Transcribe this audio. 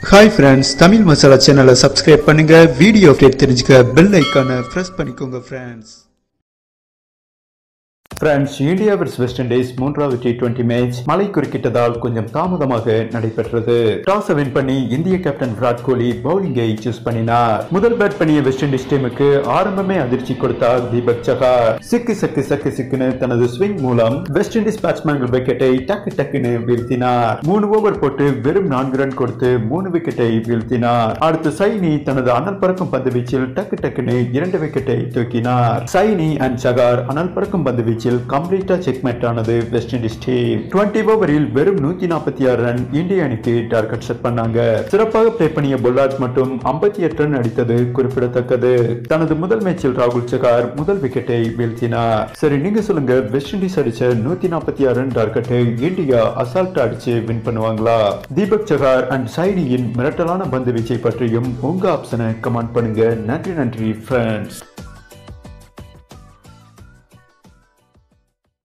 hi friends Tamil masala சேனலை subscribe பண்ணுங்க video update தெரிஞ்சுக்க பெல் ஐக்கானை ப்ரெஸ் பண்ணிக்கோங்க ஃப்ரெண்ட்ஸ் பிரான்ஸ் இந்தியா vs வெஸ்ட் இண்டீஸ் மூன்றாவது டி டுவெண்டி மேட்ச் மழை குறுக்கிட்டதால் கொஞ்சம் தாமதமாக நடைபெற்றது டாஸ் வின் பண்ணி இந்திய கேப்டன் விராட் கோலி பவுலிங்கை சூஸ் பண்ணினார் முதல் பேட் பண்ணிய வெஸ்ட் இண்டீஸ் டீமுக்கு ஆரம்பமே அதிர்ச்சி கொடுத்தார் தீபக் சகார் சிக்கு சக்கு சக்கு சிக்குன்னு தனது ஸ்விங் மூலம் வெஸ்ட் இண்டீஸ் பேட்ஸ்மேன்கள் விக்கெட்டை டக்கு டக்குன்னு வீழ்த்தினார் மூணு ஓவர் போட்டு வெறும் நான்கு ரன் கொடுத்து மூணு விக்கெட்டை வீழ்த்தினார் அடுத்து சைனி தனது அனல் பறக்கும் பந்து வீச்சில் டக்கு டக்குன்னு இரண்டு விக்கெட்டை தூக்கினார் சைனி அண்ட் சகார் அனல் பறக்கும் பந்து வீச்சில் கம்ப்ளீட்டா செக்மேட் ஆனது வெஸ்ட் இண்டீஸ் டீம் டுவெண்ட்டி ஓவரில் வெறும் நூத்தி நாற்பத்தி ஆறு ரன் இந்திய அணிக்கு டார்கெட் செட் பண்ணாங்க சிறப்பாக பிளே பண்ணிய பொல்லாட் மட்டும் ஐம்பத்தி எட்டு ரன் அடித்தது குறிப்பிடத்தக்கது தனது முதல் மேட்சில் ராகுல் சகார் முதல் விக்கெட்டை வீழ்த்தினார் சரி நீங்க சொல்லுங்க வெஸ்ட் இண்டீஸ் அடிச்ச நூத்தி நாற்பத்தி ஆறு ரன் டார்கெட்டை இந்தியா அசால்ட்டா அடிச்சு வின் பண்ணுவாங்களா தீபக் சகார் அண்ட் சைனியின் மிரட்டலான பந்து வீச்சை பற்றியும் உங்க ஆப்ஷனை கமெண்ட் பண்ணுங்க நன்றி நன்றி ஃப்ரெண்ட்ஸ்